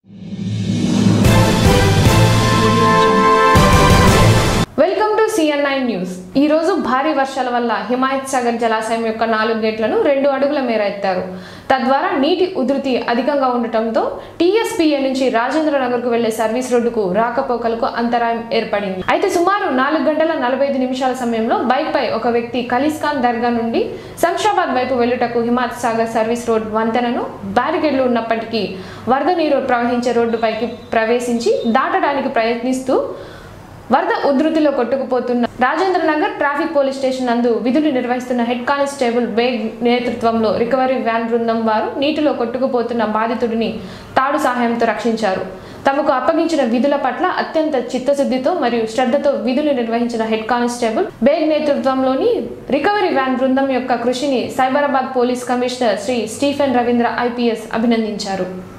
welcome to CNI news ఈ రోజు భారీ వర్షాల వల్ల హిమాయత్ సాగర్ జలాశయం యొక్క నాలుగు గేట్లను రెండు అడుగుల మేర ఎత్తారు తద్వారా నీటి ఉధృతి అధికంగా ఉండటంతో టీఎస్పీఏ నుంచి రాజేంద్ర నగర్ కు వెళ్లే సర్వీస్ రోడ్డుకు రాకపోకలకు అంతరాయం ఏర్పడింది అయితే సుమారు నాలుగు గంటల నలభై ఐదు నిమిషాల సమయంలో బైక్ పై ఒక వ్యక్తి ఖలీస్ఖాన్ దర్గా నుండి శంషాబాద్ వైపు వెళ్లుటకు హిమాయత్ సాగర్ సర్వీస్ రోడ్ వంతెనను బ్యారికేడ్లు ఉన్నప్పటికీ వరద నీరు ప్రవహించే రోడ్డుపైకి ప్రవేశించి దాటడానికి ప్రయత్నిస్తూ వరద ఉధృతిలో కొట్టుకుపోతున్న Rajendra Nagar traffic police station నందు విధులు నిర్వహిస్తున్న హెడ్ కానిస్టేబుల్ బేగ్ నేతృత్వంలో రికవరీ వ్యాన్ బృందం వారు నీటిలో కొట్టుకుపోతున్న బాధితుడిని తాడు సహాయంతో రక్షించారు తమకు అప్పగించిన విధుల పట్ల అత్యంత చిత్తశుద్ధితో మరియు శ్రద్ధతో విధులు నిర్వహించిన హెడ్ కానిస్టేబుల్ బేగ్ నేతృత్వంలోని రికవరీ వ్యాన్ బృందం యొక్క కృషిని Cyberabad police commissioner Shri Stephen Raveendra IPS అభినందించారు